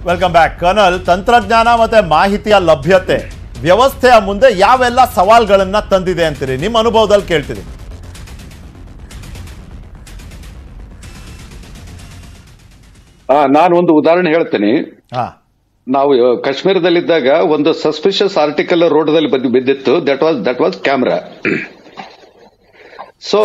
Welcome back kernel ತಂತ್ರಜ್ಞಾನ ಮತ್ತೆ ಮಾಹಿತಿಯ ಲಭ್ಯತೆ ವ್ಯವಸ್ಥೆಯ ಮುಂದೆ ಯಾವೆಲ್ಲ ಸವಾಲ್ಗಳನ್ನ ತಂದಿದೆ ಅಂತೀರಿ ನಿಮ್ಮ ಅನುಭವದಲ್ಲಿ ಕೇಳ್ತೀರಿ ಆ, ನಾನು ಒಂದು ಉದಾಹರಣೆ ಹೇಳ್ತೇನೆ ಹಾ ನಾವು ಆ, ಕಾಶ್ಮೀರದಲ್ಲಿದ್ದಾಗ ಒಂದು ಸಸ್ಪಿಷಿಯಸ್ ಆರ್ಟಿಕಲ್ ರೋಡ್ದಲ್ಲಿ ಬಂದು ಬಿದ್ದಿತ್ತು that was that was camera so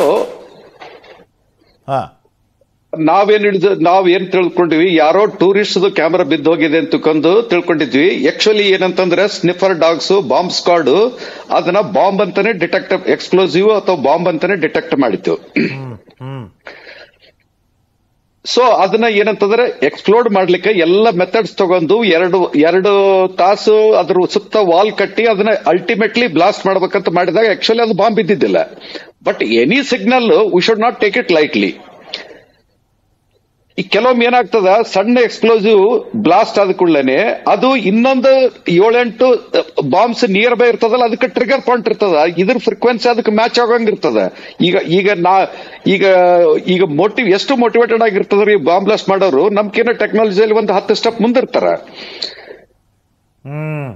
ಹಾ ನಾವೇನ್ ಹಿಡಿದು ನಾವ್ ಏನ್ ತಿಳ್ಕೊಂಡಿವಿ ಯಾರೋ ಟೂರಿಸ್ಟ್ ಕ್ಯಾಮ್ರಾ ಬಿದ್ದು ಹೋಗಿದೆ ಅಂತ ತಿಳ್ಕೊಂಡು ತಿಳ್ಕೊಂಡಿದ್ವಿ ಆಕ್ಚುಲಿ ಏನಂತಂದ್ರೆ ಸ್ನಿಫರ್ ಡಾಗ್ಸ್ ಬಾಂಬ್ ಸ್ಕ್ವಾಡ್ ಅದನ್ನ ಬಾಂಬ್ ಅಂತಾನೆ ಡಿಟೆಕ್ಟ್ ಎಕ್ಸ್ಪ್ಲೋಸಿವ್ ಅಥವಾ ಬಾಂಬ್ ಅಂತಾನೆ ಡಿಟೆಕ್ಟ್ ಮಾಡಿತ್ತು ಹ್ಮ್ ಸೊ ಅದನ್ನ ಏನಂತಂದ್ರೆ ಎಕ್ಸ್ಪ್ಲೋಡ್ ಮಾಡ್ಲಿಕ್ಕೆ ಎಲ್ಲ ಮೆಥಡ್ಸ್ ತಗೊಂಡು ಎರಡು ಎರಡು ತಾಸು ಅದ್ರ ಸುತ್ತ ವಾಲ್ ಕಟ್ಟಿ ಅದನ್ನ ಅಲ್ಟಿಮೇಟ್ಲಿ ಬ್ಲಾಸ್ಟ್ ಮಾಡ್ಬೇಕಂತ ಮಾಡಿದಾಗ ಆಕ್ಚುಲಿ ಅದು ಬಾಂಬ್ ಬಿದ್ದಿದ್ದಿಲ್ಲ but any signal we should not take it lightly ಈ ಕೆಲವೊಮ್ಮೆ ಏನಾಗ್ತದ ಸಣ್ಣ ಎಕ್ಸ್ಪ್ಲೋಸಿವ್ ಬ್ಲಾಸ್ಟ್ ಆದ ಕೂಡಲೇ ಅದು ಇನ್ನೊಂದು ಏಳೆಂಟು ಬಾಂಬ್ಸ್ ನಿಯರ್ ಬೈ ಇರ್ತದಲ್ಲ ಅದಕ್ಕೆ ಟ್ರಿಗರ್ ಪಾಯಿಂಟ್ ಇರ್ತದ ಇದ್ರ ಫ್ರೀಕ್ವೆನ್ಸಿ ಅದಕ್ಕೆ ಮ್ಯಾಚ್ ಆಗಂಗ್ ಇರ್ತದ ಈಗ ಈಗ ನಾ ಈಗ ಈಗ ಮೋಟಿವ್ ಎಷ್ಟು ಮೋಟಿವೇಟೆಡ್ ಆಗಿರ್ತದ್ರಿ ಬಾಂಬ್ ಬ್ಲಾಸ್ಟ್ ಮಾಡೋರು ನಮ್ಗೇನೋ ಟೆಕ್ನಾಲಜಿಯಲ್ಲಿ ಒಂದು ಹತ್ತು ಸ್ಟೆಪ್ ಮುಂದಿರ್ತಾರ ಹ್ಮ್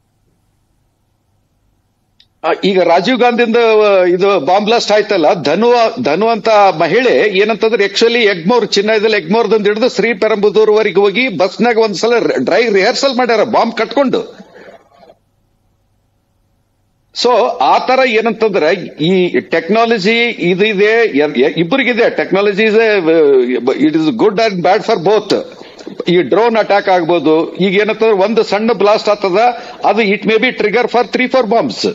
ಆ, ಈಗ ರಾಜೀವ್ ಗಾಂಧಿಯಿಂದ ಆ, ಇದು ಬಾಂಬ್ ಬ್ಲಾಸ್ಟ್ ಆಯ್ತಲ್ಲ ಧನು ಧನು ಅಂತ ಮಹಿಳೆ ಏನಂತಂದ್ರೆ ಆಕ್ಚುಲಿ ಎಗ್ಮೋರ್ ಚಿನ್ನದಲ್ಲಿ ಎಗ್ಮೋರ್ದಿಂದ ಹಿಡಿದು ಶ್ರೀ ಪೆರಂಬುದೂರ್ವರೆಗೆ ಹೋಗಿ ಬಸ್ನಾಗ ಒಂದ್ಸಲ ಡ್ರೈ ರಿಹರ್ಸಲ್ ಮಾಡ್ಯಾರ ಬಾಂಬ್ ಕಟ್ಕೊಂಡು ಸೊ ಆ ತರ ಏನಂತಂದ್ರೆ ಈ ಟೆಕ್ನಾಲಜಿ ಇದು ಇದೆ ಇಬ್ಬರಿಗಿದೆ technology is it is good and bad for both ಈ ಡ್ರೋನ್ ಅಟ್ಯಾಕ್ ಆಗ್ಬೋದು ಈಗ ಏನಂತಂದ್ರೆ ಒಂದು ಸಣ್ಣ ಬ್ಲಾಸ್ಟ್ ಆಗ್ತದ ಅದು it may be trigger for three four bombs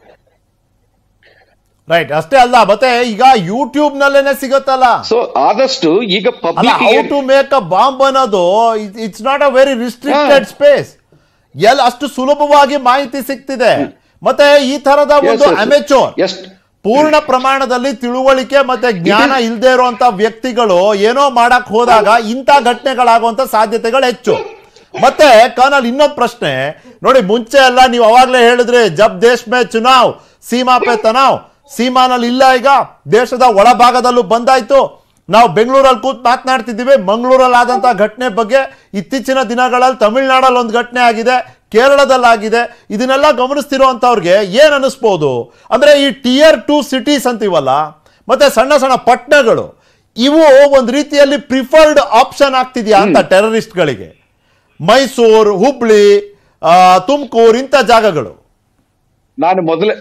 right ಅಷ್ಟೇ ಅಲ್ಲ ಮತ್ತೆ ಈಗ ಯೂಟ್ಯೂಬ್ ನಲ್ಲೇನೆ ಸಿಗುತ್ತಲ್ಲ ಸೊ ಆದಷ್ಟು ಈಗ ಅಲ್ಲ public how to make a bomb ಅನ್ನೋದು it's not a very restricted ಹಾ. ಸ್ಪೇಸ್ ಎಲ್ ಅಷ್ಟು ಸುಲಭವಾಗಿ ಮಾಹಿತಿ ಸಿಗ್ತಿದೆ ಮತ್ತೆ ಈ ತರದ ಒಂದು ಅಮೆಚೋರ್ ಎಷ್ಟು ಪೂರ್ಣ ಪ್ರಮಾಣದಲ್ಲಿ ತಿಳುವಳಿಕೆ ಮತ್ತೆ ಜ್ಞಾನ ಇಲ್ಲದೆ ಇರುವಂತ ವ್ಯಕ್ತಿಗಳು ಏನೋ ಮಾಡಕ್ ಹೋದಾಗ ಇಂಥ ಘಟನೆಗಳಾಗುವಂತ ಸಾಧ್ಯತೆಗಳು ಹೆಚ್ಚು ಮತ್ತೆ ಕರ್ನಲ್ ಇನ್ನೊಂದು ಪ್ರಶ್ನೆ ನೋಡಿ ಮುಂಚೆ ಎಲ್ಲ ನೀವು ಅವಾಗ್ಲೇ ಹೇಳಿದ್ರಿ ಜಬ್ ದೇಶ್ ಮೇ ಚುನಾವ್ ಸೀಮಾ ಪೇ ತನಾವ್ ಸೀಮಾನಲ್ಲಿ ಇಲ್ಲ ಈಗ ದೇಶದ ಒಳಭಾಗದಲ್ಲೂ ಬಂದಾಯ್ತು ನಾವು ಬೆಂಗಳೂರಲ್ಲಿ ಕೂತ್ ಮಾತನಾಡ್ತಿದ್ದೀವಿ ಮಂಗಳೂರಲ್ಲಿ ಆದಂತಹ ಘಟನೆ ಬಗ್ಗೆ ಇತ್ತೀಚಿನ ದಿನಗಳಲ್ಲಿ ತಮಿಳುನಾಡಲ್ಲಿ ಒಂದು ಘಟನೆ ಆಗಿದೆ ಕೇರಳದಲ್ಲಾಗಿದೆ ಇದನ್ನೆಲ್ಲ ಗಮನಿಸ್ತಿರುವಂತವ್ರಿಗೆ ಏನ್ ಅನಿಸ್ಬೋದು ಅಂದ್ರೆ ಈ ಟಿಯರ್ ಟು ಸಿಟೀಸ್ ಅಂತೀವಲ್ಲ ಮತ್ತೆ ಸಣ್ಣ ಸಣ್ಣ ಪಟ್ಟಣಗಳು ಇವು ಒಂದು ರೀತಿಯಲ್ಲಿ ಪ್ರಿಫರ್ಡ್ ಆಪ್ಷನ್ ಆಗ್ತಿದ್ಯಾ ಅಂತ ಟೆರರಿಸ್ಟ್ಗಳಿಗೆ ಮೈಸೂರು ಹುಬ್ಳಿ ತುಮಕೂರು ಇಂಥ ಜಾಗಗಳು ನಾನು ಮೊದಲೇ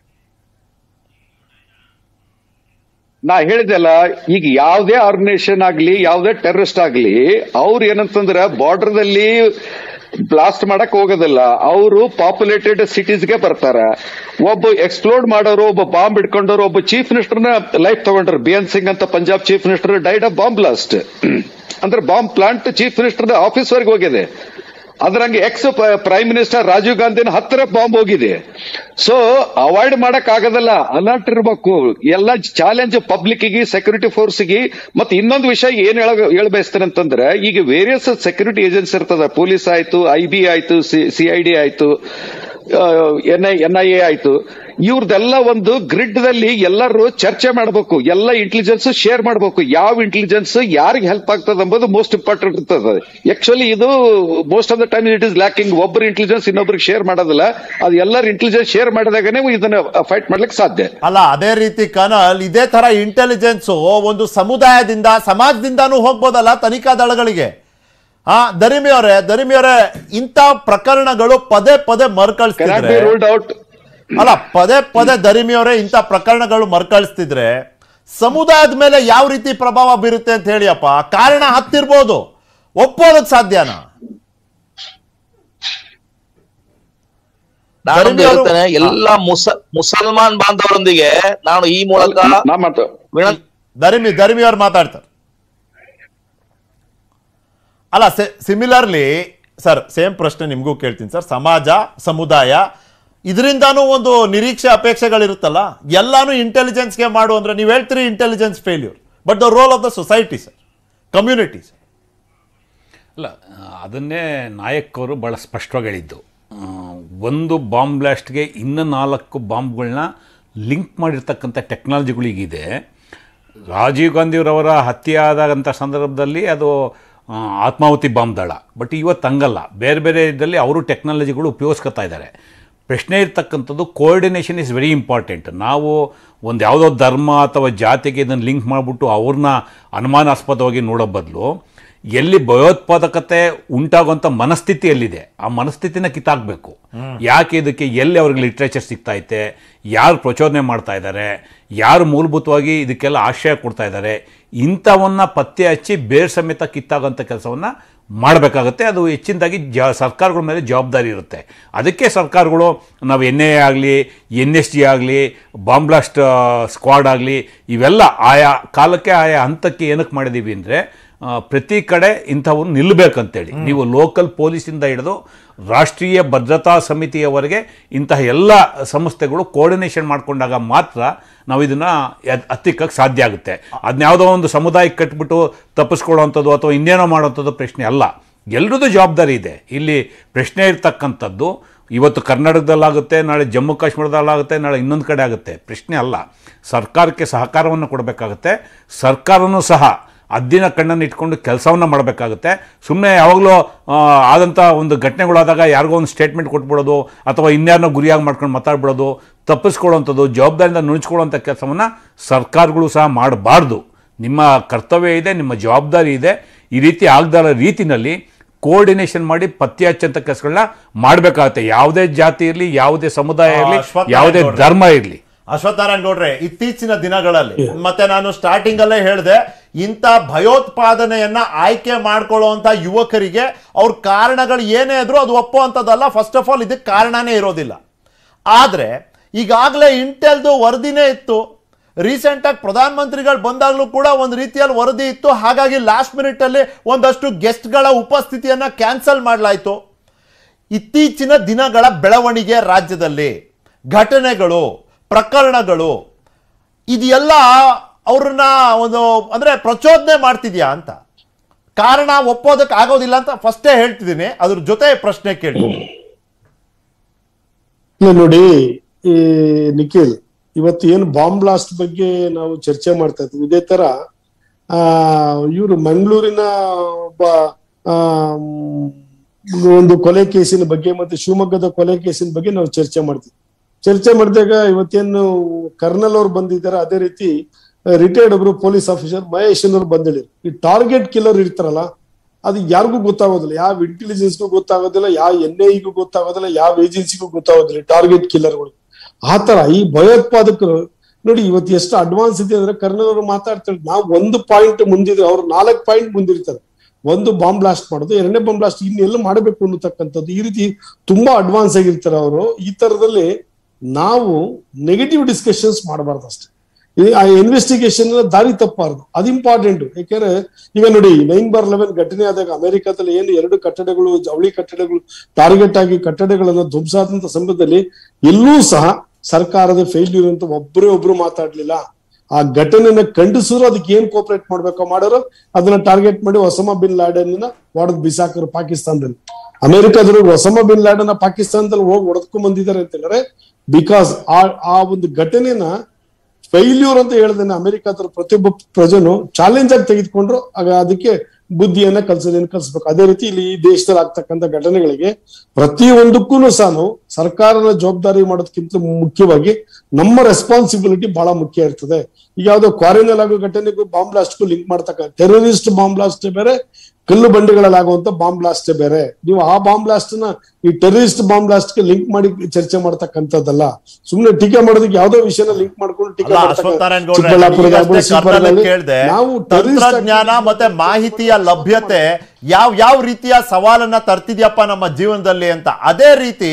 ನಾ ಹೇಳಿದೆಲ್ಲ ಈಗ ಯಾವುದೇ ಆರ್ಗನೈಸೇಷನ್ ಆಗ್ಲಿ ಯಾವುದೇ ಟೆರರಿಸ್ಟ್ ಆಗ್ಲಿ ಅವ್ರು ಏನಂತಂದ್ರ ಬಾರ್ಡರ್ದಲ್ಲಿ ಬ್ಲಾಸ್ಟ್ ಮಾಡಕ್ ಹೋಗೋದಿಲ್ಲ ಅವರು ಪಾಪ್ಯುಲೇಟೆಡ್ ಸಿಟೀಸ್ಗೆ ಬರ್ತಾರ ಒಬ್ಬ ಎಕ್ಸ್ಪ್ಲೋಡ್ ಮಾಡೋರು ಒಬ್ಬ ಬಾಂಬ್ ಇಟ್ಕೊಂಡವ್ರು ಒಬ್ಬ ಚೀಫ್ ಮಿನಿಸ್ಟರ್ನ ಲೈಫ್ ತಗೊಂಡ್ರು ಬಿ ಎನ್ ಸಿಂಗ್ ಅಂತ Punjab chief minister died of bomb blast ಅಂದ್ರೆ bomb plant chief minister office ವರೆಗೆ ಹೋಗಿದೆ ಅದ್ರಂಗೆ ಎಕ್ಸ್ ಪ್ರೈಮ್ ಮಿನಿಸ್ಟರ್ ರಾಜೀವ್ ಗಾಂಧಿನ ಹತ್ತಿರ ಬಾಂಬ್ ಹೋಗಿದೆ ಸೊ ಅವಾಯ್ಡ್ ಮಾಡಕ್ ಆಗೋದಲ್ಲ ಅಲರ್ಟ್ ಇರಬೇಕು ಎಲ್ಲ ಚಾಲೆಂಜ್ ಪಬ್ಲಿಕ್ಗೆ ಸೆಕ್ಯೂರಿಟಿ ಫೋರ್ಸ್ಗೆ ಮತ್ತೆ ಇನ್ನೊಂದು ವಿಷಯ ಏನ್ ಹೇಳ ಹೇಳ ಬಯಸ್ತೇನೆ ಅಂತಂದ್ರೆ ಈಗ ವೇರಿಯಸ್ ಸೆಕ್ಯೂರಿಟಿ ಏಜೆನ್ಸಿ ಇರ್ತದ ಪೊಲೀಸ್ ಆಯ್ತು ಐ ಬಿ ಆಯ್ತು ಸಿ ಐ ಡಿ ಆಯ್ತು N I N I A ಆಯ್ತು ಇವ್ರದೆಲ್ಲ ಒಂದು ಗ್ರಿಡ್ ದಲ್ಲಿ ಎಲ್ಲರೂ ಚರ್ಚೆ ಮಾಡಬೇಕು ಎಲ್ಲ ಇಂಟೆಲಿಜೆನ್ಸ್ ಶೇರ್ ಮಾಡಬೇಕು ಯಾವ ಇಂಟೆಲಿಜೆನ್ಸ್ ಯಾರಿಗೆ ಹೆಲ್ಪ್ ಆಗ್ತದೆ ಎಂಬುದು ಮೋಸ್ಟ್ ಇಂಪಾರ್ಟೆಂಟ್ ಇರ್ತದೆ ಆಕ್ಚುಲಿ ಇದು most of the time it is lacking ಒಬ್ಬರು ಇಂಟೆಲಿಜೆನ್ಸ್ ಇನ್ನೊಬ್ರಿಗೆ ಶೇರ್ ಮಾಡೋದಿಲ್ಲ ಅದು ಎಲ್ಲರ ಇಂಟೆಲಿಜೆನ್ಸ್ ಶೇರ್ ಮಾಡಿದಾಗನೇ ಇದನ್ನ ಫೈಟ್ ಮಾಡ್ಲಿಕ್ಕೆ ಸಾಧ್ಯ ಅಲ್ಲ ಅದೇ ರೀತಿ ಕನಲ್ ಇದೇ ತರ ಇಂಟೆಲಿಜೆನ್ಸ್ ಒಂದು ಸಮುದಾಯದಿಂದ ಸಮಾಜದಿಂದಾನು ಹೋಗ್ಬೋದಲ್ಲ ತನಿಖಾ ದಳಗಳಿಗೆ ಹಾ ದರಿಮಿ ಅವರೇ ದರಿಮಿ ಅವರೇ ಇಂಥ ಪ್ರಕರಣಗಳು ಪದೇ ಪದೇ ಕೆನಾಟ್ ಬಿ ಮರುಕಳಿಸ್ತಿದ್ರೆ ರೂಲ್ಡ್ ಔಟ್ ಅಲ್ಲ ಪದೇ ಪದೇ ದರಿಮಿ ಅವರೇ ಇಂಥ ಪ್ರಕರಣಗಳು ಮರುಕಳಿಸ್ತಿದ್ರೆ ಸಮುದಾಯದ ಮೇಲೆ ಯಾವ ರೀತಿ ಪ್ರಭಾವ ಬೀರುತ್ತೆ ಅಂತ ಹೇಳಿಯಪ್ಪ ಕಾರಣ ಹತ್ತಿರ್ಬೋದು ಒಪ್ಪೋದಕ್ ಸಾಧ್ಯನಾ ನಾನೊಂದು ಧರ್ಮೀಯರು- ಹೇಳ್ತೇನೆ ಎಲ್ಲ ಮುಸ ಮುಸಲ್ಮಾನ್ ಬಾಂಧವರೊಂದಿಗೆ ನಾನು ಈ ಮೂಲಕ ನಾ ಮಾತು ವಿನಂತಿ ದರಿಮಿ ದರಿಮಿ ಅವ್ರು ಮಾತಾಡ್ತಾರೆ ಅಲ್ಲ ಸಿಮಿಲರ್ಲಿ ಸರ್ ಸೇಮ್ ಪ್ರಶ್ನೆ ನಿಮಗೂ ಕೇಳ್ತೀನಿ ಸರ್ ಸಮಾಜ ಸಮುದಾಯ ಇದರಿಂದಾನು ಒಂದು ನಿರೀಕ್ಷೆ ಅಪೇಕ್ಷೆಗಳಿರುತ್ತಲ್ಲ ಎಲ್ಲಾನು ಇಂಟೆಲಿಜೆನ್ಸ್ಗೆ ಮಾಡು ಅಂದ್ರೆ ನೀವು ಹೇಳ್ತೀರಿ intelligence failure but the role of the society sir community sir ಅಲ್ಲ ಅದನ್ನೇ ನಾಯಕರು ಭಾಳ ಸ್ಪಷ್ಟವಾಗಿ ಹೇಳಿದ್ದು ಆ, ಒಂದು ಬಾಂಬ್ ಬ್ಲಾಸ್ಟ್ಗೆ ಇನ್ನು ನಾಲ್ಕು ಬಾಂಬ್ಗಳನ್ನ ಲಿಂಕ್ ಮಾಡಿರ್ತಕ್ಕಂಥ ಟೆಕ್ನಾಲಜಿಗಳಿಗಿದೆ ರಾಜೀವ್ ಗಾಂಧಿಯವರವರ ಹತ್ಯೆ ಆದಂಥ ಸಂದರ್ಭದಲ್ಲಿ ಅದು ಆ, ಆತ್ಮಾಹುತಿ ಬಾಂಬ್ ದಳ ಬಟ್ ಇವತ್ತು ಹಂಗಲ್ಲ ಬೇರೆ ಬೇರೆ ಇದರಲ್ಲಿ ಅವರು ಟೆಕ್ನಾಲಜಿಗಳು ಉಪಯೋಗಿಸ್ಕೊತಾ ಇದ್ದಾರೆ ಪ್ರಶ್ನೆ ಇರ್ತಕ್ಕಂಥದ್ದು ಕೋಆರ್ಡಿನೇಷನ್ ಇಸ್ ವೆರಿ ಇಂಪಾರ್ಟೆಂಟ್ ನಾವು ಒಂದು ಯಾವುದೋ ಧರ್ಮ ಅಥವಾ ಜಾತಿಗೆ ಇದನ್ನು ಲಿಂಕ್ ಮಾಡಿಬಿಟ್ಟು ಅವ್ರನ್ನ ಅನುಮಾನಾಸ್ಪದವಾಗಿ ನೋಡೋ ಬದಲು ಎಲ್ಲಿ ಭಯೋತ್ಪಾದಕತೆ ಉಂಟಾಗುವಂಥ ಮನಸ್ಥಿತಿ ಎಲ್ಲಿದೆ ಆ ಮನಸ್ಥಿತಿನ ಕಿತ್ತಾಕಬೇಕು ಯಾಕೆ ಇದಕ್ಕೆ ಎಲ್ಲಿ ಅವ್ರಿಗೆ ಲಿಟ್ರೇಚರ್ ಸಿಗ್ತಾ ಐತೆ ಯಾರು ಪ್ರಚೋದನೆ ಮಾಡ್ತಾ ಇದ್ದಾರೆ ಯಾರು ಮೂಲಭೂತವಾಗಿ ಇದಕ್ಕೆಲ್ಲ ಆಶ್ರಯ ಕೊಡ್ತಾ ಇದ್ದಾರೆ ಇಂಥವನ್ನ ಪತ್ತೆ ಹಚ್ಚಿ ಬೇರ್ ಸಮೇತ ಕಿತ್ತಾಗೋಂಥ ಕೆಲಸವನ್ನು ಮಾಡಬೇಕಾಗತ್ತೆ ಅದು ಹೆಚ್ಚಿನದಾಗಿ ಜ ಸರ್ಕಾರಗಳ ಮೇಲೆ ಜವಾಬ್ದಾರಿ ಇರುತ್ತೆ ಅದಕ್ಕೆ ಸರ್ಕಾರಗಳು ನಾವು ಎನ್ ಐ ಆಗಲಿ ಎನ್ ಎಸ್ ಜಿ ಆಗಲಿ ಬಾಂಬ್ ಬ್ಲಾಸ್ಟ್ ಸ್ಕ್ವಾಡ್ ಆಗಲಿ ಇವೆಲ್ಲ ಆಯಾ ಕಾಲಕ್ಕೆ ಆಯಾ ಹಂತಕ್ಕೆ ಏನಕ್ಕೆ ಮಾಡಿದ್ದೀವಿ ಅಂದರೆ ಪ್ರತಿ ಕಡೆ ಇಂಥವ್ರು ನಿಲ್ಲಬೇಕಂತೇಳಿ ನೀವು ಲೋಕಲ್ ಪೊಲೀಸಿಂದ ಹಿಡಿದು ರಾಷ್ಟ್ರೀಯ ಭದ್ರತಾ ಸಮಿತಿಯವರೆಗೆ ಇಂತಹ ಎಲ್ಲ ಸಂಸ್ಥೆಗಳು ಕೋಆರ್ಡಿನೇಷನ್ ಮಾಡಿಕೊಂಡಾಗ ಮಾತ್ರ ನಾವು ಇದನ್ನು ಹತ್ತಿಕ್ಕಕ್ಕೆ ಸಾಧ್ಯ ಆಗುತ್ತೆ ಅದನ್ನ ಯಾವುದೋ ಒಂದು ಸಮುದಾಯಕ್ಕೆ ಕಟ್ಬಿಟ್ಟು ತಪ್ಪಿಸ್ಕೊಳ್ಳೋವಂಥದ್ದು ಅಥವಾ ಇನ್ನೇನೋ ಮಾಡೋವಂಥದ್ದು ಪ್ರಶ್ನೆ ಅಲ್ಲ ಎಲ್ರದ್ದು ಜವಾಬ್ದಾರಿ ಇದೆ ಇಲ್ಲಿ ಪ್ರಶ್ನೆ ಇರ್ತಕ್ಕಂಥದ್ದು ಇವತ್ತು ಕರ್ನಾಟಕದಲ್ಲಾಗುತ್ತೆ ನಾಳೆ ಜಮ್ಮು ಕಾಶ್ಮೀರದಲ್ಲಾಗುತ್ತೆ ನಾಳೆ ಇನ್ನೊಂದು ಕಡೆ ಆಗುತ್ತೆ ಪ್ರಶ್ನೆ ಅಲ್ಲ ಸರ್ಕಾರಕ್ಕೆ ಸಹಕಾರವನ್ನು ಕೊಡಬೇಕಾಗುತ್ತೆ ಸರ್ಕಾರನೂ ಸಹ ಅದ್ದಿನ ಕಣ್ಣನ್ನು ಇಟ್ಕೊಂಡು ಕೆಲಸವನ್ನು ಮಾಡಬೇಕಾಗುತ್ತೆ ಸುಮ್ಮನೆ ಯಾವಾಗಲೂ ಆದಂಥ ಒಂದು ಘಟನೆಗಳಾದಾಗ ಯಾರಿಗೋ ಒಂದು ಸ್ಟೇಟ್ಮೆಂಟ್ ಕೊಟ್ಬಿಡೋದು ಅಥವಾ ಇನ್ಯಾರನ್ನೋ ಗುರಿಯಾಗಿ ಮಾಡ್ಕೊಂಡು ಮಾತಾಡ್ಬಿಡೋದು ತಪ್ಪಿಸ್ಕೊಳ್ಳೋವಂಥದ್ದು ಜವಾಬ್ದಾರಿಯಿಂದ ನುಣುಚ್ಕೊಳ್ಳೋಂಥ ಕೆಲಸವನ್ನು ಸರ್ಕಾರಗಳು ಸಹ ಮಾಡಬಾರ್ದು ನಿಮ್ಮ ಕರ್ತವ್ಯ ಇದೆ ನಿಮ್ಮ ಜವಾಬ್ದಾರಿ ಇದೆ ಈ ರೀತಿ ಆಗದ ರೀತಿನಲ್ಲಿ ಕೋಆರ್ಡಿನೇಷನ್ ಮಾಡಿ ಪತ್ತೆ ಹಚ್ಚಂಥ ಕೆಲಸಗಳನ್ನ ಮಾಡಬೇಕಾಗುತ್ತೆ ಯಾವುದೇ ಜಾತಿ ಇರಲಿ ಯಾವುದೇ ಸಮುದಾಯ ಇರಲಿ ಆ, ಅಶ್ವತ್ಥ ಯಾವುದೇ ಗೌಡ್ರೆ. ಧರ್ಮ ಇರಲಿ ಅಶ್ವತ್ಥನಾರಾಯಣ ಗೌಡ್ರೆ ಇತ್ತೀಚಿನ ದಿನಗಳಲ್ಲಿ ಮತ್ತೆ ನಾನು ಸ್ಟಾರ್ಟಿಂಗ್ ಅಲ್ಲೇ ಹೇಳಿದೆ ಇಂಥ ಭಯೋತ್ಪಾದನೆಯನ್ನ ಆಯ್ಕೆ ಮಾಡ್ಕೊಳ್ಳುವಂತ ಯುವಕರಿಗೆ ಅವ್ರ ಕಾರಣಗಳು ಏನೇ ಇದ್ರೂ ಅದು ಒಪ್ಪುವಂಥದ್ದಲ್ಲ ಫಸ್ಟ್ ಆಫ್ ಆಲ್ ಇದಕ್ಕೆ ಕಾರಣನೇ ಇರೋದಿಲ್ಲ ಆದ್ರೆ ಈಗಾಗಲೇ ಇಂಟೆಲ್ದು ವರದಿನೇ ಇತ್ತು ರೀಸೆಂಟಾಗಿ ಪ್ರಧಾನಮಂತ್ರಿಗಳು ಬಂದಾಗಲೂ ಕೂಡ ಒಂದು ರೀತಿಯಲ್ಲಿ ವರದಿ ಇತ್ತು ಹಾಗಾಗಿ ಲಾಸ್ಟ್ ಮಿನಿಟ್ ಅಲ್ಲಿ ಒಂದಷ್ಟು ಗೆಸ್ಟ್ಗಳ ಉಪಸ್ಥಿತಿಯನ್ನ ಕ್ಯಾನ್ಸಲ್ ಮಾಡಲಾಯಿತು ಇತ್ತೀಚಿನ ದಿನಗಳ ಬೆಳವಣಿಗೆ ರಾಜ್ಯದಲ್ಲಿ ಘಟನೆಗಳು ಪ್ರಕರಣಗಳು ಇದೆಲ್ಲ ಅವ್ರನ್ನ ಒಂದು ಅಂದ್ರೆ ಪ್ರಚೋದನೆ ಮಾಡ್ತಿದ್ಯಾ ಅಂತ ಕಾರಣ ಒಪ್ಪೋದಕ್ಕೆ ಆಗೋದಿಲ್ಲ ಅಂತ ಫಸ್ಟೇ ಹೇಳ್ತಿದ್ದೀನಿ ಅದ್ರ ಜೊತೆ ಪ್ರಶ್ನೆ ಕೇಳಿ ಇಲ್ಲ ನೋಡಿ ಈ ನಿಖಿಲ್ ಇವತ್ತು ಏನು ಬಾಂಬ್ ಬ್ಲಾಸ್ಟ್ ಬಗ್ಗೆ ನಾವು ಚರ್ಚೆ ಮಾಡ್ತಾ ಇದ್ವಿ ಇದೇ ತರ ಆ ಇವರು ಮಂಗಳೂರಿನ ಒಬ್ಬ ಆ ಒಂದು ಕೊಲೆ ಕೇಸಿನ ಬಗ್ಗೆ ಮತ್ತೆ ಶಿವಮೊಗ್ಗದ ಕೊಲೆ ಕೇಸಿನ ಬಗ್ಗೆ ನಾವು ಚರ್ಚೆ ಮಾಡ್ತೀವಿ ಚರ್ಚೆ ಮಾಡಿದಾಗ ಇವತ್ತೇನು ಕರ್ನಲ್ ಅವ್ರು ಬಂದಿದ್ದಾರೆ ಅದೇ ರೀತಿ ರಿಟೈರ್ಡ್ ಒಬ್ರು ಪೊಲೀಸ್ ಆಫೀಸರ್ ಮಹೇಶ್ ಅವ್ರು ಬಂದಿಳಿದ್ರು ಈ ಟಾರ್ಗೆಟ್ ಕಿಲ್ಲರ್ ಇರ್ತಾರಲ್ಲ ಅದು ಯಾರಿಗೂ ಗೊತ್ತಾಗೋದಿಲ್ಲ ಯಾವ ಇಂಟೆಲಿಜೆನ್ಸ್ಗೂ ಗೊತ್ತಾಗೋದಿಲ್ಲ ಯಾವ ಎನ್ ಐಗೂ ಗೊತ್ತಾಗೋದಿಲ್ಲ ಯಾವ ಏಜೆನ್ಸಿಗೂ ಗೊತ್ತಾಗೋದಿಲ್ಲ ಟಾರ್ಗೆಟ್ ಕಿಲ್ಲರ್ಗಳು ಆತರ ಈ ಭಯೋತ್ಪಾದಕರು ನೋಡಿ ಇವತ್ತು ಎಷ್ಟು ಅಡ್ವಾನ್ಸ್ ಇದೆ ಅಂದ್ರೆ ಕರ್ನಲ್ ಅವರು ಮಾತಾಡ್ತಾರೆ ನಾವು ಒಂದು ಪಾಯಿಂಟ್ ಮುಂದಿದ್ರೆ ಅವ್ರು ನಾಲ್ಕು ಪಾಯಿಂಟ್ ಮುಂದಿರ್ತಾರೆ ಒಂದು ಬಾಂಬ್ ಬ್ಲಾಸ್ಟ್ ಮಾಡೋದು ಎರಡನೇ ಬಾಂಬ್ ಬ್ಲಾಸ್ಟ್ ಇನ್ನೆಲ್ಲ ಮಾಡಬೇಕು ಅನ್ನತಕ್ಕಂಥದ್ದು ಈ ರೀತಿ ತುಂಬಾ ಅಡ್ವಾನ್ಸ್ ಆಗಿರ್ತಾರೆ ಅವರು ಈ ತರದಲ್ಲಿ ನಾವು ನೆಗೆಟಿವ್ ಡಿಸ್ಕಷನ್ಸ್ ಮಾಡಬಾರ್ದು ಅಷ್ಟೇ ಈ ಆ ಇನ್ವೆಸ್ಟಿಗೇಷನ್ ದಾರಿ ತಪ್ಪಾರ್ದು ಅದು ಇಂಪಾರ್ಟೆಂಟ್ ಯಾಕೆಂದ್ರೆ ಈಗ ನೋಡಿ ನೈನ್ ಬಾರ್ ಲೆವೆನ್ ಘಟನೆ ಆದಾಗ ಅಮೆರಿಕದಲ್ಲಿ ಏನು ಎರಡು ಕಟ್ಟಡಗಳು ಜವಳಿ ಕಟ್ಟಡಗಳು ಟಾರ್ಗೆಟ್ ಆಗಿ ಕಟ್ಟಡಗಳನ್ನ ಧ್ವಂಸಾದಂತ ಸಂದರ್ಭದಲ್ಲಿ ಎಲ್ಲೂ ಸಹ ಸರ್ಕಾರದ ಫೇಲ್ಯೂರ್ ಅಂತ ಒಬ್ಬರೇ ಒಬ್ರು ಮಾತಾಡ್ಲಿಲ್ಲ ಆ ಘಟನೆನ ಖಂಡಿಸಿದ್ರು ಅದಕ್ಕೆ ಏನ್ ಕೋಪರೇಟ್ ಮಾಡ್ಬೇಕೋ ಮಾಡೋರು ಅದನ್ನ ಟಾರ್ಗೆಟ್ ಮಾಡಿ ಒಸಮ ಬಿನ್ ಲ್ಯಾಡನ್ ಹೊಡೆದ್ ಬಿಸಾಕರು ಪಾಕಿಸ್ತಾನದಲ್ಲಿ ಅಮೆರಿಕದವರು ಒಸಮ ಬಿನ್ ಲ್ಯಾಡನ್ ಪಾಕಿಸ್ತಾನದಲ್ಲಿ ಹೋಗಿ ಹೊಡೆದ್ಕೊಂಡ್ ಬಂದಿದ್ದಾರೆ ಅಂತ ಹೇಳಿದ್ರೆ ಬಿಕಾಸ್ ಆ ಆ ಒಂದು ಘಟನೆನ ಫೈಲ್ಯೂರ್ ಅಂತ ಹೇಳ್ದೇನೆ ಅಮೆರಿಕದ ಪ್ರತಿಯೊಬ್ಬ ಪ್ರಜೆನು ಚಾಲೆಂಜ್ ಆಗಿ ತೆಗೆದುಕೊಂಡ್ರು ಆಗ ಅದಕ್ಕೆ ಬುದ್ಧಿಯನ್ನ ಕಲ್ಸೋದೇನು ಕಲ್ಸ್ಬೇಕು ಅದೇ ರೀತಿ ಇಲ್ಲಿ ಈ ದೇಶದಲ್ಲಿ ಆಗ್ತಕ್ಕಂಥ ಘಟನೆಗಳಿಗೆ ಪ್ರತಿಯೊಂದಕ್ಕೂ ಸಹ ನಾವು ಸರ್ಕಾರದ ಜವಾಬ್ದಾರಿ ಮಾಡೋದಕ್ಕಿಂತ ಮುಖ್ಯವಾಗಿ ನಮ್ಮ ರೆಸ್ಪಾನ್ಸಿಬಿಲಿಟಿ ಬಹಳ ಮುಖ್ಯ ಇರ್ತದೆ ಈಗ ಯಾವ್ದೋ ಕ್ವಾರಿನಲ್ಲಿ ಆಗೋ ಘಟನೆಗೂ ಬಾಂಬ್ ಬ್ಲಾಸ್ಟ್ಗೂ ಲಿಂಕ್ ಮಾಡ್ತಕ್ಕ ಟೆರರಿಸ್ಟ್ ಬಾಂಬ್ ಬ್ಲಾಸ್ಟ್ ಬೇರೆ ಕಲ್ಲು ಬಂಡೆಗಳಲ್ಲಿ ಆಗುವಂತ ಬಾಂಬ್ ಬ್ಲಾಸ್ಟ್ ಬೇರೆ ನೀವು ಆ ಬಾಂಬ್ ಬ್ಲಾಸ್ಟ್ ನ ಈ ಟೆರರಿಸ್ಟ್ ಬಾಂಬ್ ಬ್ಲಾಸ್ಟ್ ಗೆ ಲಿಂಕ್ ಮಾಡಿ ಚರ್ಚೆ ಮಾಡ್ತಕ್ಕಂಥದ್ದಲ್ಲ ಸುಮ್ನೆ ಟೀಕೆ ಮಾಡೋದಕ್ಕೆ ಯಾವ್ದೋ ವಿಷಯನ ಲಿಂಕ್ ಮಾಡ್ಕೊಂಡು ಟೀಕೆ ಅಲ್ಲ ಮಾಡ್ತಕ್ಕ- ಅಶ್ವತ್ಥನಾರಾಯಣ ಗೌಡ್ರೆ, ಚಿಕ್ಕಬಳ್ಳಾಪುರದ ಈಗಷ್ಟೇ ಆಗ್ಬೋದು, ಕರ್ನಾಟಕದಲ್ಲಿ ಶಿವಮೊಗ್ಗದಲ್ಲಿ ಕೇಳ್ದೆ ನಾವು terrorist ತಂತ್ರಜ್ಞಾನ activity- ಮತ್ತೆ ಮಾಹಿತಿಯ ಲಭ್ಯತೆ ಯಾವ ಯಾವ ರೀತಿಯ ಸವಾಲನ್ನ ತರ್ತಿದ್ಯಪ್ಪ ನಮ್ಮ ಜೀವನದಲ್ಲಿ ಅಂತ ಅದೇ ರೀತಿ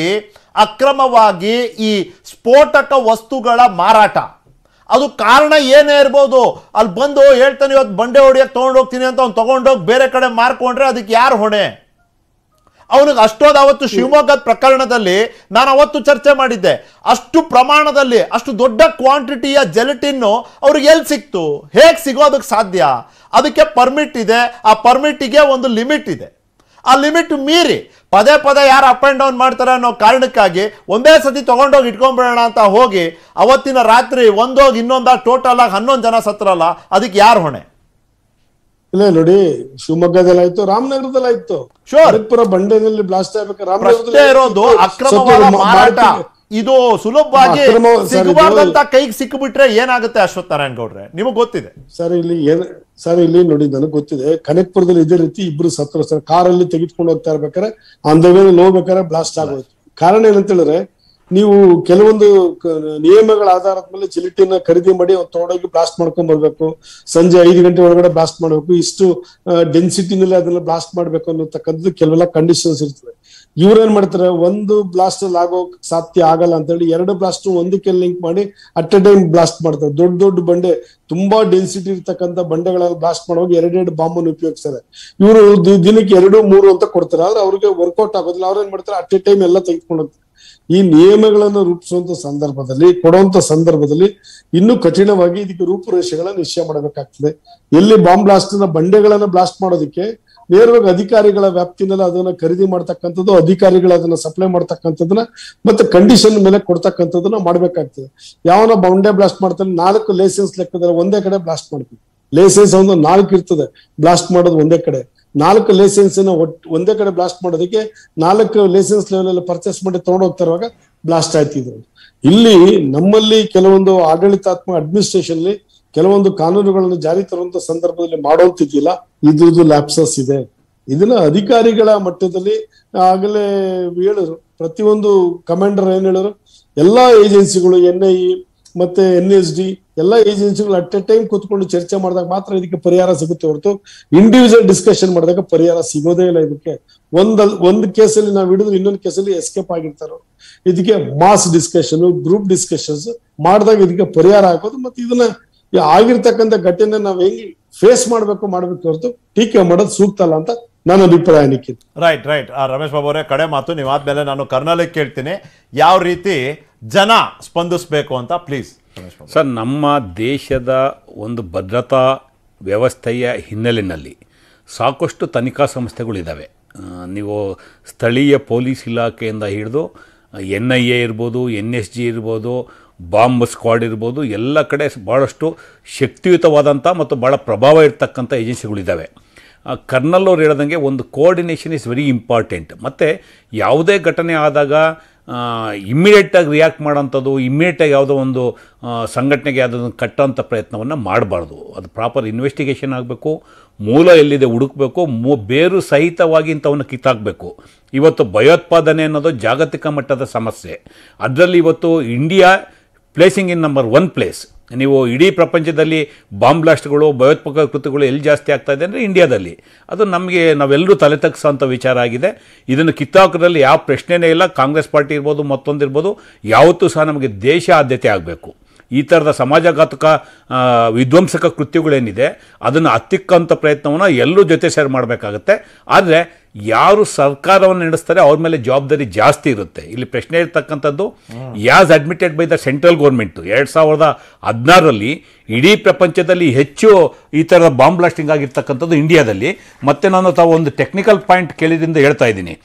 ಅಕ್ರಮವಾಗಿ ಈ ಸ್ಫೋಟಕ ವಸ್ತುಗಳ ಮಾರಾಟ ಅದು ಕಾರಣ ಏನೇ ಇರ್ಬೋದು ಅಲ್ಲಿ ಬಂದು ಹೇಳ್ತಾನೆ ಇವತ್ತು ಬಂಡೆ ಹೊಡಿಯಕ್ಕೆ ತಗೊಂಡು ಹೋಗ್ತೀನಿ ಅಂತ ಅವ್ನು ತಗೊಂಡೋಗಿ ಬೇರೆ ಕಡೆ ಮಾರ್ಕೊಂಡ್ರೆ ಅದಕ್ಕೆ ಯಾರು ಹೊಣೆ ಅವನಿಗೆ ಅಷ್ಟೋದು ಅವತ್ತು ಶಿವಮೊಗ್ಗದ ಪ್ರಕರಣದಲ್ಲಿ ನಾನು ಅವತ್ತು ಚರ್ಚೆ ಮಾಡಿದ್ದೆ ಅಷ್ಟು ಪ್ರಮಾಣದಲ್ಲಿ ಅಷ್ಟು ದೊಡ್ಡ ಕ್ವಾಂಟಿಟಿಯ ಜೆಲಟಿನ್ನು ಅವ್ರಿಗೆ ಎಲ್ಲಿ ಸಿಕ್ತು ಹೇಗೆ ಸಿಗೋದಕ್ಕೆ ಸಾಧ್ಯ ಅದಕ್ಕೆ ಪರ್ಮಿಟ್ ಇದೆ ಆ ಪರ್ಮಿಟ್ಟಿಗೆ ಒಂದು ಲಿಮಿಟ್ ಇದೆ ಆ ಲಿಮಿಟ್ ಮೀರಿ ಪದೇ ಪದೇ ಯಾರು ಅಪ್ ಆ್ಯಂಡ್ ಡೌನ್ ಮಾಡ್ತಾರೆ ಅನ್ನೋ ಕಾರಣಕ್ಕಾಗಿ ಒಂದೇ ಸತಿ ತೊಗೊಂಡೋಗಿ ಇಟ್ಕೊಂಡ್ಬಿಡೋಣ ಅಂತ ಹೋಗಿ ಅವತ್ತಿನ ರಾತ್ರಿ ಒಂದೋಗಿ ಇನ್ನೊಂದ ಟೋಟಲ್ ಆಗಿ ಹನ್ನೊಂದು ಜನ ಸತ್ರಲ್ಲ ಅದಕ್ಕೆ ಯಾರು ಹೊಣೆ ಇಲ್ಲ ನೋಡಿ ಶಿವಮೊಗ್ಗದಲ್ಲಿ ಆಯ್ತು ರಾಮನಗರದಲ್ಲಿ ಆಯ್ತು Sure. ಹರಿಪುರ ಬಂಡೆನಲ್ಲಿ ಬ್ಲಾಸ್ಟ್ ಆಗ್ಬೇಕು ಪ್ರಶ್ನೆ ಇರೋದು ಅಕ್ರಮವಾದ ಮಾರಾಟ ಇದು ಸುಲಭವಾಗಿ ಅಕ್ರಮ- ಸರ್, ಇದು- ಸಿಗಬಾರ್ದಂತ ಕೈಗೆ ಸಿಕ್ಕಿಬಿಟ್ರೆ ಏನಾಗುತ್ತೆ ಅಶ್ವಥ್ ನಾರಾಯಣ್ ಗೌಡ್ರೆ ನಿಮಗ್ ಗೊತ್ತಿದೆ ಸರ್ ಇಲ್ಲಿ ಏನ್ ಸರ್ ಇಲ್ಲಿ ನೋಡಿ ನನಗೆ ಗೊತ್ತಿದೆ ಕನಕ್ಪುರದಲ್ಲಿ ಇದೇ ರೀತಿ ಇಬ್ರು ಸತ್ರು ಸರ್ ಕಾರಲ್ಲಿ ತೆಗೆದುಕೊಂಡು ಹೋಗ್ತಾ ಇರ್ಬೇಕಾದ್ರೆ ಆನ್ ದ ವೇ ಹೋಗ್ಬೇಕಾದ್ರೆ ಬ್ಲಾಸ್ಟ್ ಆಗೋಯ್ತು ಕಾರಣ ಏನಂತ ಹೇಳಿದ್ರೆ ನೀವು ಕೆಲವೊಂದು ಕ- ನಿಯಮಗಳ ಆಧಾರದ ಮೇಲೆ ಚಿಲಿಟಿನ ಖರೀದಿ ಮಾಡಿ ಅವ್ರು ತಗೊಂಡೋಗಿ ಬ್ಲಾಸ್ಟ್ ಮಾಡ್ಕೊಂಡ್ ಬರ್ಬೇಕು ಸಂಜೆ ಐದು ಗಂಟೆ ಒಳಗಡೆ ಬ್ಲಾಸ್ಟ್ ಮಾಡ್ಬೇಕು ಇಷ್ಟು ಡೆನ್ಸಿಟಿನಲ್ಲಿ ಅದನ್ನ ಬ್ಲಾಸ್ಟ್ ಮಾಡ್ಬೇಕು ಅನ್ನೋತಕ್ಕಂಥದ್ದು ಕೆಲವೆಲ್ಲ ಕಂಡೀಷನ್ಸ್ ಇರ್ತದೆ ಇವ್ರೇನ್ ಮಾಡ್ತಾರೆ ಒಂದು ಬ್ಲಾಸ್ಟ್ ಅಲ್ಲಿ ಆಗೋ ಸಾಧ್ಯ ಆಗಲ್ಲ ಅಂತ ಹೇಳಿ ಎರಡು ಬ್ಲಾಸ್ಟ್ ಒಂದಕ್ಕೆ ಲಿಂಕ್ ಮಾಡಿ ಅಟ್ ಎ ಟೈಮ್ ಬ್ಲಾಸ್ಟ್ ಮಾಡ್ತಾರೆ ದೊಡ್ಡ ದೊಡ್ಡ ಬಂಡೆ ತುಂಬಾ ಡೆನ್ಸಿಟಿ ಇರ್ತಕ್ಕಂಥ ಬಂಡೆಗಳಲ್ಲಿ ಬ್ಲಾಸ್ಟ್ ಮಾಡುವಾಗ ಎರಡೆರಡು ಬಾಂಬ್ ಅನ್ನು ಉಪಯೋಗಿಸ್ತಾರೆ ಇವರು ದಿನಕ್ಕೆ ಎರಡು ಮೂರು ಅಂತ ಕೊಡ್ತಾರೆ ಆದ್ರೆ ಅವ್ರಿಗೆ ವರ್ಕೌಟ್ ಆಗೋದಿಲ್ಲ ಅವ್ರೇನ್ ಮಾಡ್ತಾರೆ ಅಟ್ ಎ ಟೈಮ್ ಎಲ್ಲ ತೆಗೆದುಕೊಂಡು ಹೋಗ್ತಾರೆ ಈ ನಿಯಮಗಳನ್ನು ರೂಪಿಸುವಂತ ಸಂದರ್ಭದಲ್ಲಿ ಕೊಡುವಂತ ಸಂದರ್ಭದಲ್ಲಿ ಇನ್ನೂ ಕಠಿಣವಾಗಿ ಇದಕ್ಕೆ ರೂಪುರೇಷೆಗಳನ್ನ ನಿಶ್ಚಯ ಮಾಡಬೇಕಾಗ್ತದೆ ಎಲ್ಲಿ ಬಾಂಬ್ ಬ್ಲಾಸ್ಟ್ ನ ಬಂಡೆಗಳನ್ನ ಬ್ಲಾಸ್ಟ್ ಮಾಡೋದಕ್ಕೆ ನೇರವಾಗಿ ಅಧಿಕಾರಿಗಳ ವ್ಯಾಪ್ತಿನಲ್ಲಿ ಅದನ್ನ ಖರೀದಿ ಮಾಡ್ತಕ್ಕಂಥದ್ದು ಅಧಿಕಾರಿಗಳು ಅದನ್ನ ಸಪ್ಲೈ ಮಾಡ್ತಕ್ಕಂಥದ್ದನ್ನ ಮತ್ತೆ ಕಂಡೀಷನ್ ಮೇಲೆ ಕೊಡ್ತಕ್ಕಂಥದ್ದನ್ನ ಮಾಡ್ಬೇಕಾಗ್ತದೆ ಯಾವನ ಬಂಡೆ ಬ್ಲಾಸ್ಟ್ ಮಾಡ್ತಾನೆ ನಾಲ್ಕು ಲೈಸೆನ್ಸ್ ಲೆಕ್ಕದಲ್ಲಿ ಒಂದೇ ಕಡೆ ಬ್ಲಾಸ್ಟ್ ಮಾಡ್ತೀವಿ ಲೈಸೆನ್ಸ್ ಒಂದು ನಾಲ್ಕು ಇರ್ತದೆ ಬ್ಲಾಸ್ಟ್ ಮಾಡೋದು ಒಂದೇ ಕಡೆ ನಾಲ್ಕು ಲೈಸೆನ್ಸ್ ಒಂದೇ ಕಡೆ ಬ್ಲಾಸ್ಟ್ ಮಾಡೋದಕ್ಕೆ ನಾಲ್ಕು ಲೈಸೆನ್ಸ್ ಲೆವೆಲ್ ಅಲ್ಲಿ ಪರ್ಚೇಸ್ ಮಾಡಿ ತಗೊಂಡು ಹೋಗ್ತಾ ಇರುವಾಗ ಬ್ಲಾಸ್ಟ್ ಆಯ್ತಿದ್ರು ಇಲ್ಲಿ ನಮ್ಮಲ್ಲಿ ಕೆಲವೊಂದು ಆಡಳಿತಾತ್ಮಕ ಅಡ್ಮಿನಿಸ್ಟ್ರೇಷನ್ ಅಲ್ಲಿ ಕೆಲವೊಂದು ಕಾನೂನುಗಳನ್ನು ಜಾರಿ ತರುವಂತ ಸಂದರ್ಭದಲ್ಲಿ ಮಾಡೋಂತಿದ್ದಿಲ್ಲ ಇದ್ರದ್ದು ಲ್ಯಾಪ್ಸಸ್ ಇದೆ ಇದನ್ನ ಅಧಿಕಾರಿಗಳ ಮಟ್ಟದಲ್ಲಿ ಆಗಲೇ ಹೇಳಿದ್ರು ಪ್ರತಿಯೊಂದು ಕಮಾಂಡರ್ ಏನ್ ಹೇಳಿದ್ರು ಎಲ್ಲಾ ಏಜೆನ್ಸಿಗಳು ಎನ್ ಐ ಮತ್ತೆ ಎನ್ ಎಸ್ ಡಿ ಎಲ್ಲಾ ಏಜೆನ್ಸಿಗಳು ಅಟ್ ಎ ಟೈಮ್ ಕೂತ್ಕೊಂಡು ಚರ್ಚೆ ಮಾಡಿದಾಗ ಮಾತ್ರ ಇದಕ್ಕೆ ಪರಿಹಾರ ಸಿಗುತ್ತೆ ಹೊರತು ಇಂಡಿವಿಜುವಲ್ ಡಿಸ್ಕಷನ್ ಮಾಡಿದಾಗ ಪರಿಹಾರ ಸಿಗೋದೇ ಇಲ್ಲ ಇದಕ್ಕೆ ಒಂದಲ್ ಒಂದು ಕೇಸಲ್ಲಿ ನಾವು ಹಿಡಿದ್ರೆ ಇನ್ನೊಂದು ಕೇಸಲ್ಲಿ ಎಸ್ಕೇಪ್ ಆಗಿರ್ತಾರೋ ಇದಕ್ಕೆ ಮಾಸ್ ಡಿಸ್ಕಷನ್ ಗ್ರೂಪ್ ಡಿಸ್ಕಷನ್ಸ್ ಮಾಡಿದಾಗ ಇದಕ್ಕೆ ಪರಿಹಾರ ಆಗೋದು ಮತ್ತೆ ಇದನ್ನ ಈ ಆಗಿರ್ತಕ್ಕಂಥ ಘಟನೆ ನಾವ್ ಹೆಂಗ್ ಫೇಸ್ ಮಾಡ್ಬೇಕು ಮಾಡ್ಬೇಕು ಹೊರತು ಟೀಕೆ ಮಾಡೋದು ಸೂಕ್ತ ಅಲ್ಲ ಅಂತ ನನ್ನ ಅಭಿಪ್ರಾಯ ನಿಖಿಲ್ ರೈಟ್ ರೈಟ್ ರಮೇಶ್ ಬಾಬು ಅವರೇ ಕಡೆ ಮಾತು ನೀವು ಆದ್ಮೇಲೆ ನಾನು ಕರ್ನಾಲಕ್ಕೆ ಕೇಳ್ತೀನಿ ಯಾವ ರೀತಿ ಜನ ಸ್ಪಂದಿಸ್ಬೇಕು ಅಂತ ಪ್ಲೀಸ್ ರಮೇಶ್ ಬಾಬು ಸರ್ ನಮ್ಮ ದೇಶದ ಒಂದು ಭದ್ರತಾ ವ್ಯವಸ್ಥೆಯ ಹಿನ್ನೆಲೆಯಲ್ಲಿ ಸಾಕಷ್ಟು ತನಿಖಾ ಸಂಸ್ಥೆಗಳಿದ್ದಾವೆ ಆ, ನೀವು ಸ್ಥಳೀಯ ಪೊಲೀಸ್ ಇಲಾಖೆಯಿಂದ ಹಿಡಿದು ಎನ್ ಐ ಎ ಇರ್ಬೋದು ಎನ್ ಎಸ್ ಜಿ ಇರ್ಬೋದು ಬಾಂಬ್ ಸ್ಕ್ವಾಡ್ ಇರ್ಬೋದು ಎಲ್ಲ ಕಡೆ ಭಾಳಷ್ಟು ಶಕ್ತಿಯುತವಾದಂಥ ಮತ್ತು ಭಾಳ ಪ್ರಭಾವ ಇರ್ತಕ್ಕಂಥ ಏಜೆನ್ಸಿಗಳಿದ್ದಾವೆ ಆ, ಕರ್ನಲ್ ಅವ್ರು ಹೇಳ್ದಂಗೆ ಒಂದು ಕೋಆರ್ಡಿನೇಷನ್ ಇಸ್ ವೆರಿ ಇಂಪಾರ್ಟೆಂಟ್ ಮತ್ತು ಯಾವುದೇ ಘಟನೆ ಆದಾಗ ಇಮ್ಮಿಡಿಯೇಟಾಗಿ ರಿಯಾಕ್ಟ್ ಮಾಡೋಂಥದ್ದು ಇಮ್ಮಿಡಿಯೇಟಾಗಿ ಯಾವುದೋ ಒಂದು ಆ, ಸಂಘಟನೆಗೆ ಅದನ್ನು ಕಟ್ಟೋಂಥ ಪ್ರಯತ್ನವನ್ನು ಮಾಡಬಾರ್ದು ಅದು ಪ್ರಾಪರ್ ಇನ್ವೆಸ್ಟಿಗೇಷನ್ ಆಗಬೇಕು ಮೂಲ ಎಲ್ಲಿದೆ ಹುಡುಕಬೇಕು ಮೂ ಬೇರು ಸಹಿತವಾಗಿ ಇಂಥವನ್ನು ಕಿತ್ತಾಕಬೇಕು ಇವತ್ತು ಭಯೋತ್ಪಾದನೆ ಅನ್ನೋದು ಜಾಗತಿಕ ಮಟ್ಟದ ಸಮಸ್ಯೆ ಅದರಲ್ಲಿ ಇವತ್ತು India placing in number one place ನೀವು ಇಡೀ ಪ್ರಪಂಚದಲ್ಲಿ ಬಾಂಬ್ ಬ್ಲಾಸ್ಟ್ಗಳು ಭಯೋತ್ಪಾದಕ ಕೃತ್ಯಗಳು ಎಲ್ಲಿ ಜಾಸ್ತಿ ಆಗ್ತಾ ಇದೆ ಅಂದರೆ ಇಂಡಿಯಾದಲ್ಲಿ ಅದು ನಮಗೆ ನಾವೆಲ್ಲರೂ ತಲೆ ತಗ್ಸೋಂಥ ವಿಚಾರ ಆಗಿದೆ ಇದನ್ನು ಕಿತ್ತಾಕೋದ್ರಲ್ಲಿ ಯಾವ ಪ್ರಶ್ನೆನೇ ಇಲ್ಲ ಕಾಂಗ್ರೆಸ್ ಪಾರ್ಟಿ ಇರ್ಬೋದು ಮತ್ತೊಂದಿರ್ಬೋದು ಯಾವತ್ತೂ ಸಹ ನಮಗೆ ದೇಶ ಆದ್ಯತೆ ಆಗಬೇಕು ಈ ಥರದ ಸಮಾಜಘಾತಕ ಆ, ವಿಧ್ವಂಸಕ ಕೃತ್ಯಗಳೇನಿದೆ ಅದನ್ನು ಹತ್ತಿಕ್ಕಂಥ ಪ್ರಯತ್ನವನ್ನು ಎಲ್ಲರೂ ಜೊತೆ ಸೇರಿ ಮಾಡಬೇಕಾಗತ್ತೆ ಆದರೆ ಯಾರು ಸರ್ಕಾರವನ್ನು ನಡೆಸ್ತಾರೆ ಅವ್ರ ಮೇಲೆ ಜವಾಬ್ದಾರಿ ಜಾಸ್ತಿ ಇರುತ್ತೆ ಇಲ್ಲಿ ಪ್ರಶ್ನೆ ಇರ್ತಕ್ಕಂಥದ್ದು as admitted by the central government ಎರಡು ಸಾವಿರದ ಹದಿನಾರರಲ್ಲಿ ಇಡೀ ಪ್ರಪಂಚದಲ್ಲಿ ಹೆಚ್ಚು ಈ ಥರದ ಬಾಂಬ್ ಬ್ಲಾಸ್ಟಿಂಗ್ ಆಗಿರ್ತಕ್ಕಂಥದ್ದು ಇಂಡಿಯಾದಲ್ಲಿ ಮತ್ತೆ ನಾನು ತಾವು ಒಂದು ಟೆಕ್ನಿಕಲ್ ಪಾಯಿಂಟ್ ಕೇಳಿದ್ರಿಂದ ಹೇಳ್ತಾ ಇದ್ದೀನಿ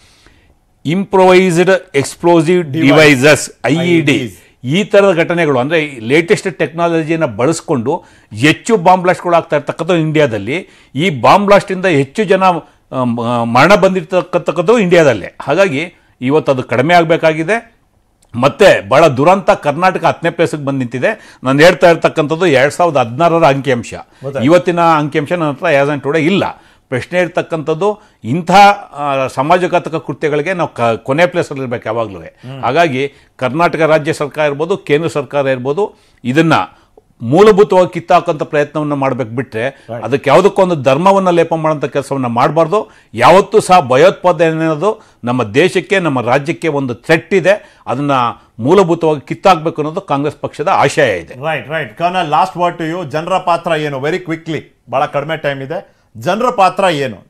improvised explosive devices I E D ಈ ಥರದ ಘಟನೆಗಳು ಅಂದರೆ ಲೇಟೆಸ್ಟ್ ಟೆಕ್ನಾಲಜಿಯನ್ನು ಬಳಸ್ಕೊಂಡು ಹೆಚ್ಚು ಬಾಂಬ್ ಬ್ಲಾಸ್ಟ್ಗಳು ಆಗ್ತಾ ಇರ್ತಕ್ಕಂಥದ್ದು ಇಂಡಿಯಾದಲ್ಲಿ ಈ ಬಾಂಬ್ ಬ್ಲಾಸ್ಟಿಂದ ಹೆಚ್ಚು ಜನ ಆ, ಮ- ಮರಣ ಬಂದಿರ್ತಕ್ಕಂಥದ್ದು ಇಂಡಿಯಾದಲ್ಲೇ ಹಾಗಾಗಿ ಇವತ್ತು ಅದು ಕಡಿಮೆ ಆಗಬೇಕಾಗಿದೆ ಮತ್ತೆ ಭಾಳ ದುರಂತ ಕರ್ನಾಟಕ ಹತ್ತನೇ ಪ್ಲೇಸಿಗೆ ಬಂದು ನಿಂತಿದೆ ನಾನು ಹೇಳ್ತಾ ಇರ್ತಕ್ಕಂಥದ್ದು ಎರಡು ಸಾವಿರದ ಹದಿನಾರರ ಅಂಕಿಅಂಶ ಇವತ್ತಿನ ಅಂಕಿಅಂಶ ನನ್ನ ಹತ್ರ ಆ್ಯಸ್ ಆ್ಯಂಡ್ ಟುಡೇ ಇಲ್ಲ ಪ್ರಶ್ನೆ ಇರ್ತಕ್ಕಂಥದ್ದು ಇಂಥ ಆ, ಸಮಾಜಘಾತಕ ಕೃತ್ಯಗಳಿಗೆ ನಾವು ಕ ಕೊನೆ ಪ್ಲೇಸಲ್ಲಿ ಇರಬೇಕು ಯಾವಾಗಲೂ ಹಾಗಾಗಿ ಕರ್ನಾಟಕ ರಾಜ್ಯ ಸರ್ಕಾರ ಇರ್ಬೋದು ಕೇಂದ್ರ ಸರ್ಕಾರ ಇರ್ಬೋದು ಇದನ್ನು ಮೂಲಭೂತವಾಗಿ ಕಿತ್ತಾಕಂಥ ಪ್ರಯತ್ನವನ್ನು ಮಾಡಬೇಕು ಬಿಟ್ಟರೆ ಅದಕ್ಕೆ ಯಾವುದಕ್ಕೊಂದು ಧರ್ಮವನ್ನು ಲೇಪ ಮಾಡೋಂಥ ಕೆಲಸವನ್ನು ಮಾಡಬಾರ್ದು ಯಾವತ್ತೂ ಸಹ ಭಯೋತ್ಪಾದನೆ ಅನ್ನೋದು ನಮ್ಮ ದೇಶಕ್ಕೆ ನಮ್ಮ ರಾಜ್ಯಕ್ಕೆ ಒಂದು ಥ್ರೆಟ್ ಇದೆ ಅದನ್ನು ಮೂಲಭೂತವಾಗಿ ಕಿತ್ತಾಕಬೇಕು ಅನ್ನೋದು ಕಾಂಗ್ರೆಸ್ ಪಕ್ಷದ ಆಶಯ ಇದೆ right right colonel last word to you ಜನರ ಪಾತ್ರ ಏನು ವೆರಿ ಕ್ವಿಕ್ಲಿ ಬಹಳ ಕಡಿಮೆ ಟೈಮ್ ಇದೆ ಜನರ ಪಾತ್ರ ಏನು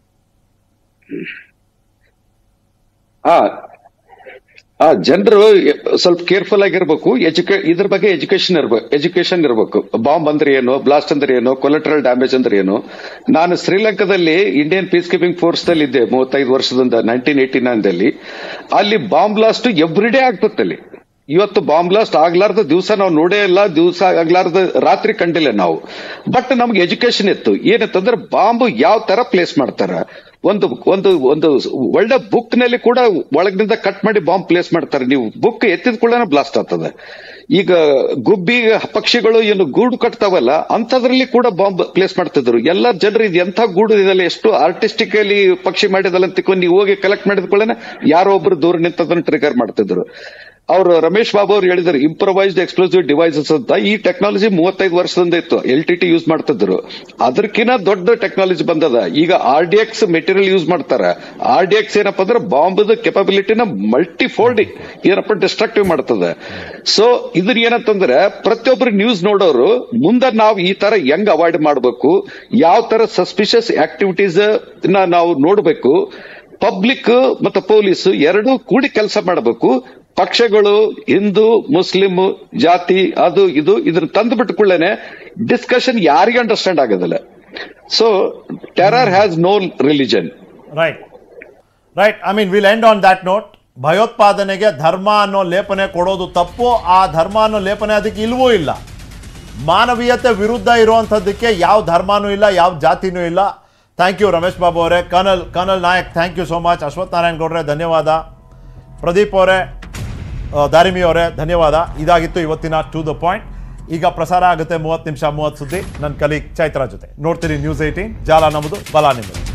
ಆ ಆ ಜನರು ಸ್ವಲ್ಪ ಕೇರ್ಫುಲ್ ಆಗಿರ್ಬೇಕು ಎಜುಕೇ ಇದ್ರ ಬಗ್ಗೆ ಎಜುಕೇಶನ್ ಇರ್ಬೇಕು ಎಜುಕೇಶನ್ ಇರಬೇಕು ಬಾಂಬ್ ಅಂದ್ರೆ ಏನು ಬ್ಲಾಸ್ಟ್ ಅಂದ್ರೆ ಏನು ಕೊಲೆಟ್ರಲ್ ಡ್ಯಾಮೇಜ್ ಅಂದ್ರೆ ಏನು ನಾನು ಶ್ರೀಲಂಕಾದಲ್ಲಿ ಇಂಡಿಯನ್ ಪೀಸ್ ಕೀಪಿಂಗ್ ಫೋರ್ಸ್ ದಲ್ಲಿ ಇದ್ದೆ ಮೂವತ್ತೈದು ವರ್ಷದಿಂದ ನೈನ್ಟೀನ್ ಏಟಿ ನೈನ್ ದಲ್ಲಿ ಅಲ್ಲಿ ಬಾಂಬ್ ಬ್ಲಾಸ್ಟ್ ಎವ್ರಿ ಡೇ ಆಗ್ತದೆ ಅಲ್ಲಿ ಇವತ್ತು ಬಾಂಬ್ ಬ್ಲಾಸ್ಟ್ ಆಗ್ಲಾರ್ದ ದಿವಸ ನಾವು ನೋಡೇ ಇಲ್ಲ ದಿವಸ ಆಗ್ಲಾರ್ದ ರಾತ್ರಿ ಕಂಡಿಲ್ಲ ನಾವು ಬಟ್ ನಮ್ಗೆ ಎಜುಕೇಶನ್ ಇತ್ತು ಏನಂತಂದ್ರೆ ಬಾಂಬ್ ಯಾವ ತರ ಪ್ಲೇಸ್ ಮಾಡ್ತಾರ ಒಂದು ಒಂದು ಒಂದು ಒಳ್ಳೆ ಬುಕ್ ನಲ್ಲಿ ಕೂಡ ಒಳಗಿನಿಂದ ಕಟ್ ಮಾಡಿ ಬಾಂಬ್ ಪ್ಲೇಸ್ ಮಾಡ್ತಾರೆ ನೀವು ಬುಕ್ ಎತ್ತಿದ ಕೂಡ ಬ್ಲಾಸ್ಟ್ ಆಗ್ತದೆ ಈಗ ಗುಬ್ಬಿ ಪಕ್ಷಿಗಳು ಏನು ಗೂಡು ಕಟ್ತಾವಲ್ಲ ಅಂತದ್ರಲ್ಲಿ ಕೂಡ ಬಾಂಬ್ ಪ್ಲೇಸ್ ಮಾಡ್ತಿದ್ರು ಎಲ್ಲ ಜನರು ಇದು ಎಂಥ ಗೂಡು ಇದೆಲ್ಲ ಎಷ್ಟು ಆರ್ಟಿಸ್ಟಿಕಲಿ ಪಕ್ಷಿ ಮಾಡಿದಲ್ಲ ಅಂತ ತಿಳ್ಕೊಂಡು ನೀವು ಹೋಗಿ ಕಲೆಕ್ಟ್ ಮಾಡಿದ ಕೂಡಲೇ ಯಾರೋ ಒಬ್ರು ದೂರ ನಿಂತದನ್ನ ಟ್ರಿಗರ್ ಮಾಡ್ತಿದ್ರು ಅವರು ರಮೇಶ್ ಬಾಬು ಅವರು ಹೇಳಿದ್ರು ಇಂಪ್ರೊವೈಸ್ಡ್ ಎಕ್ಸ್ಪ್ಲೋಸಿವ್ ಡಿವೈಸಸ್ ಅಂತ ಈ ಟೆಕ್ನಾಲಜಿ ಮೂವತ್ತೈದು ವರ್ಷದಿಂದ ಇತ್ತು ಎಲ್ ಟಿ ಟಿ ಯೂಸ್ ಮಾಡ್ತಿದ್ರು ಅದಕ್ಕಿಂತ ದೊಡ್ಡ ಟೆಕ್ನಾಲಜಿ ಬಂದದ ಈಗ R D X material use ಮಾಡ್ತಾರೆ ಆರ್ ಡಿ ಎಕ್ಸ್ ಏನಪ್ಪಾ ಅಂದ್ರೆ ಬಾಂಬ್ ಕೆಪಬಿಲಿಟಿನ ಮಲ್ಟಿ ಫೋಲ್ಡ್ ಏನಪ್ಪ ಡಿಸ್ಟ್ರಕ್ಟಿವ್ ಮಾಡ್ತದೆ ಸೊ ಇದನ್ನ ಏನಂತಂದ್ರೆ ಪ್ರತಿಯೊಬ್ಬರು ನ್ಯೂಸ್ ನೋಡೋರು ಮುಂದೆ ನಾವು ಈ ತರ ಹೆಂಗ್ ಅವಾಯ್ಡ್ ಮಾಡಬೇಕು ಯಾವ ತರ ಸಸ್ಪಿಷಿಯಸ್ ಆಕ್ಟಿವಿಟೀಸ್ ನಾವು ನೋಡಬೇಕು ಪಬ್ಲಿಕ್ ಮತ್ತು ಪೊಲೀಸ್ ಎರಡೂ ಕೂಡಿ ಕೆಲಸ ಮಾಡಬೇಕು ಪಕ್ಷಗಳು ಹಿಂದೂ ಮುಸ್ಲಿಂ ಜಾತಿ ಅದು ಇದು ಇದನ್ನ ತಂದು ಬಿಟ್ಟುಕೊಳ್ಳೇನೆ ಡಿಸ್ಕಷನ್ ಯಾರಿಗೆ ಅಂಡರ್ಸ್ಟ್ಯಾಂಡ್ ಆಗೋದಿಲ್ಲ so terror has no religion right right I mean will end on that note ಭಯೋತ್ಪಾದನೆಗೆ ಧರ್ಮ ಅನ್ನೋ ಲೇಪನೆ ಕೊಡೋದು ತಪ್ಪು ಆ ಧರ್ಮ ಅನ್ನೋ ಲೇಪನೆ ಅದಕ್ಕೆ ಇಲ್ವೂ ಇಲ್ಲ ಮಾನವೀಯತೆ ವಿರುದ್ಧ ಇರುವಂಥದ್ದಕ್ಕೆ ಯಾವ ಧರ್ಮನೂ ಇಲ್ಲ ಯಾವ ಜಾತಿನೂ ಇಲ್ಲ ಥ್ಯಾಂಕ್ ಯು ರಮೇಶ್ ಬಾಬು ಅವರೇ colonel colonel Nayak thank you so much Ashwath Narayan ಗೌಡ್ರೆ ಧನ್ಯವಾದ ಪ್ರದೀಪ್ ಅವರೇ ಆ, ದಾರಿಮಿ ಅವರೇ ಧನ್ಯವಾದ ಇದಾಗಿತ್ತು ಇವತ್ತಿನ ಟು ದ ಪಾಯಿಂಟ್ ಈಗ ಪ್ರಸಾರ ಆಗುತ್ತೆ ಮೂವತ್ತು ನಿಮಿಷ ಮೂವತ್ತು ಸುದ್ದಿ ನನ್ನ ಕಲೀಗ್ ಚೈತ್ರ ಜೊತೆ ನೋಡ್ತೀರಿ ನ್ಯೂಸ್ ಏಯ್ಟೀನ್ ಜಾಲ ನಮ್ಮದು ಬಲ ನಿಮ್ಮದು